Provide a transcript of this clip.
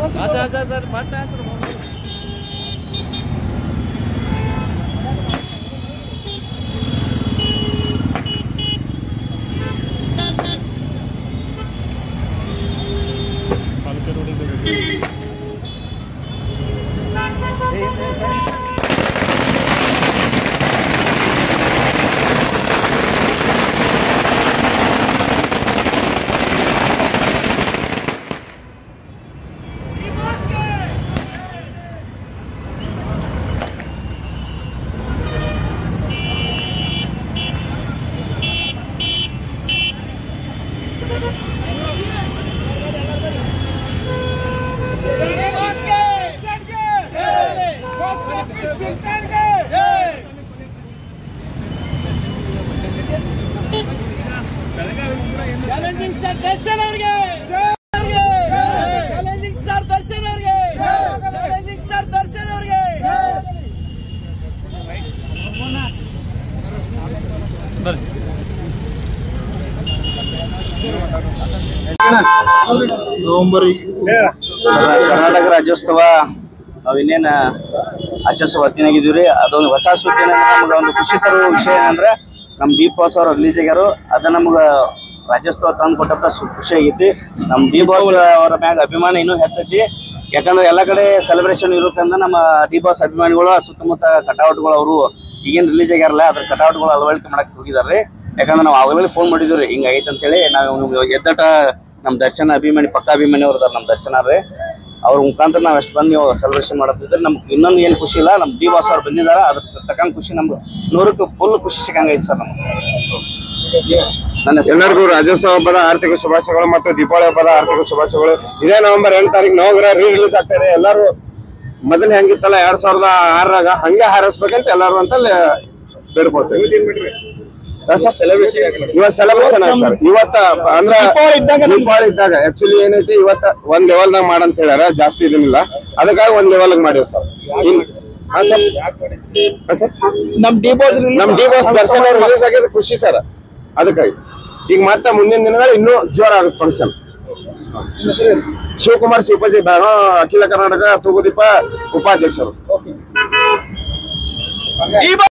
challenging star Darshan ಅವ್ರಿಗೆ challenging star Darshan ಅವ್ರಿಗೆ challenging star Darshan ಅವ್ರಿಗೆ ಕರ್ನಾಟಕ ರಾಜ್ಯೋತ್ಸವ ನಾವು ಇನ್ನೇನ ಆಚರಿಸುವ ಹೊತ್ತಿನಾಗಿದ್ದೀವಿ ಅದೊಂದು ಹೊಸ ಸುದ್ದಿ ನಮ್ಗೆ ಒಂದು ಖುಷಿ ತರುವ ವಿಷಯ ಏನಂದ್ರೆ ನಮ್ಮ ಡಿ ಬಾಸ್ ಅವ್ರು ರಿಲೀಸ್ ಆಗ್ಯಾರು ಅದ ನಮ್ಗೆ ರಾಜ್ಯೋತ್ಸವ ತಂದು ಕೊಟ್ಟಂತ ಸು- ಖುಷಿ ಆಗೈತಿ ನಮ್ಮ ಡಿ ಬಾಸ್ ಅವರ ಮ್ಯಾಗ ಅಭಿಮಾನ ಇನ್ನೂ ಹೆಚ್ಚೈತಿ ಯಾಕಂದ್ರೆ ಎಲ್ಲ ಕಡೆ ಸೆಲೆಬ್ರೇಷನ್ ಇರೋದ್ರಿಂದ ನಮ್ಮ ಡಿ ಬಾಸ್ ಅಭಿಮಾನಿಗಳು ಸುತ್ತಮುತ್ತ ಕಟೌಟ್ಗಳು ಅವರು ಈಗೇನು ರಿಲೀಸ್ ಆಗ್ಯಾರಲ್ಲ ಅದ್ರ ಕಟೌಟ್ಗಳು ಅಳವಡಿಕೆ ಮಾಡಕ್ ಹೋಗಿದಾರೆ ಯಾಕಂದ್ರೆ ನಾವು ಆಗಲೇ ಫೋನ್ ಮಾಡಿದ್ವಿ ರೀ ಹಿಂಗಾಗೈತೆ ಅಂತೇಳಿ ನಾವು ನಿಮ್ಗೆ ಎದ್ದಟ ನಮ್ಮ ದರ್ಶನ ಅಭಿಮಾನಿ ಪಕ್ಕ ಅಭಿಮಾನಿ ಅವ್ರದಾರ ನಮ್ಮ ದರ್ಶನ ರೀ ಅವ್ರ ಮುಖಾಂತರ ನಾವು ಎಷ್ಟು ಬಂದು ನೀವು ಸೆಲೆಬ್ರೇಷನ್ ಮಾಡತ್ತಿದ್ರೆ ನಮ್ಗೆ ಇನ್ನೊಂದು ಏನು ಖುಷಿ ಇಲ್ಲ ನಮ್ಮ ಡಿ ಬಾಸ್ ಅವ್ರು ಬಂದಿದ್ದಾರೆ ಅದ್ರ ತಕ್ಕಂಗೆ ಖುಷಿ ನಮ್ಗೆ ನೂರಕ್ಕೆ ಫುಲ್ ಖುಷಿ ಸಿಕ್ಕಂಗೈತೆ ಸರ್ ನಮ್ಗೆ ನನ್ನ ಹೆಸರು ಎಲ್ಲರಿಗೂ ರಾಜ್ಯೋತ್ಸವ ಹಬ್ಬದ ಆರ್ಥಿಕ ಶುಭಾಶಯಗಳು ಮತ್ತು ದೀಪಾವಳಿ ಹಬ್ಬದ ಆರ್ಥಿಕ ಶುಭಾಶಯಗಳು ಇದೇ ನವೆಂಬರ್ ಎಂಟು ತಾರೀಕು ನವಗ್ರಹ ರೀ ರಿಲೀಸ್ ಆಗ್ತಾ ಇದೆ ಎಲ್ಲರೂ ಮೊದಲು ಹೆಂಗಿತ್ತಲ್ಲ ಎರಡ್ ಸಾವಿರದ ಆರರಾಗ ಹಂಗೆ ಹಾರೈಸ್ಬೇಕಂತ ಎಲ್ಲರೂ ಅಂತ ಬೇಡ್ಕೊಳ್ತೇವೆ ಇವತ್ತು ಸೆಲೆಬ್ರೇಷನ್ ಆಯ್ತು ಸರ್ ಇವತ್ತ ಅಂದ್ರ ದೀಪಾವಳಿ ಇದ್ದಾಗ ಆಕ್ಚುಲಿ ಏನೈತಿ ಇವತ್ತ ಒಂದ್ ಲೆವೆಲ್ದಾಗ ಮಾಡಂತ ಹೇಳ್ಯಾರ ಜಾಸ್ತಿ ಇದನ್ನಿಲ್ಲ ಅದಕ್ಕಾಗಿ ಒಂದ್ ಲೆವೆಲ್ ಮಾಡಿವ್ ಸರ್ ಇನ್ ಹಾ ಸರ್ ಹಾ ಸರ್ ನಮ್ ಡಿ ಬಾಸ್ ನಮ್ ಡಿ ಬಾಸ್ ದರ್ಶನ್ ಅವ್ರು ರಿಲೀಸ್ ಆಗಿದ್ದು ಖುಷಿ ಸರ್ ಅದಕ್ಕಾಗಿ ಈಗ ಮತ್ತೆ ಮುಂದಿನ ದಿನಗಳು ಇನ್ನೂ ಜೋರಾಗುತ್ತೆ ಫಂಕ್ಷನ್ ಶಿವಕುಮಾರ್ ಶಿವಪಜಿ ನಾನು ಅಖಿಲ ಕರ್ನಾಟಕ ತೂಗುದೀಪ ಉಪಾಧ್ಯಕ್ಷರು